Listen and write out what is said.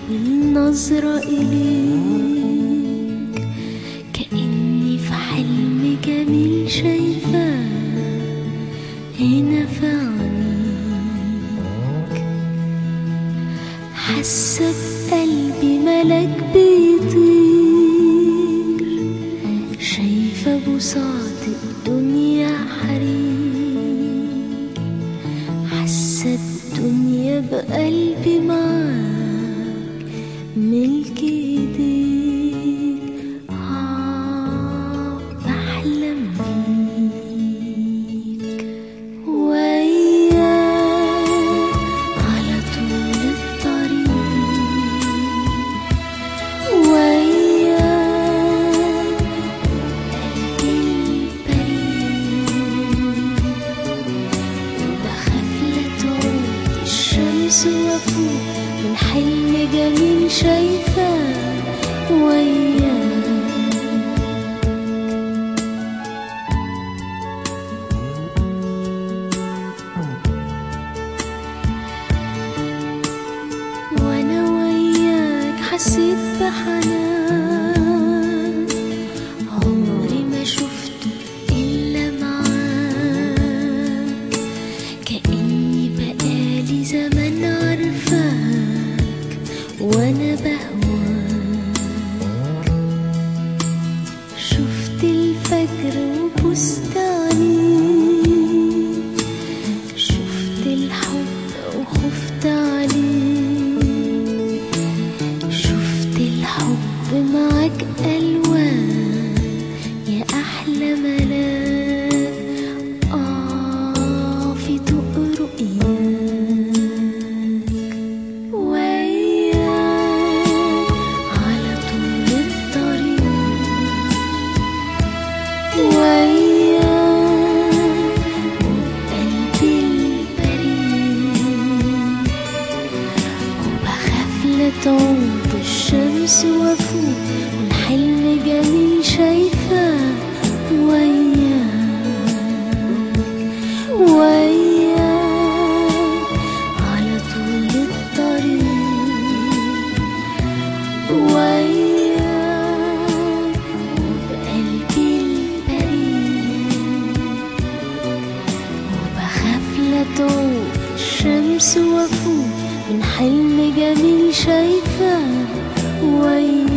والنظرة إليك كأني في حلم جميل شايفاه هنا في عينيك حاسة بقلبي ملك بيطير شايفة بساط الدنيا حرير حاسة الدنيا بقلبي معاك ملك ايديك آه بحلم بيك وياك على طول الطريق وياك قلبي البريء وبخاف لا تعود الشمس وافوق من حلم جميل شايفاه وياك وانا وياك حسيت بحنان عمري ما شفته الا معاك كاني بقالي زمان عارفاك وانا بهواك شفت الفجر وبصت عليك شفت الحب وخفت عليه شفت الحب معاك ألوان يا أحلى ملاك آه في ضوء رؤياك وياك على طول الطريق وياك وبقلبي البريء وبخاف لا تعود الشمس وافوق من حلم جميل شايفاه وياك وياك على طول الطريق وياك وبقلبي البريء وبخاف لا تعود الشمس وافوق من حلم جميل شايفاه وياك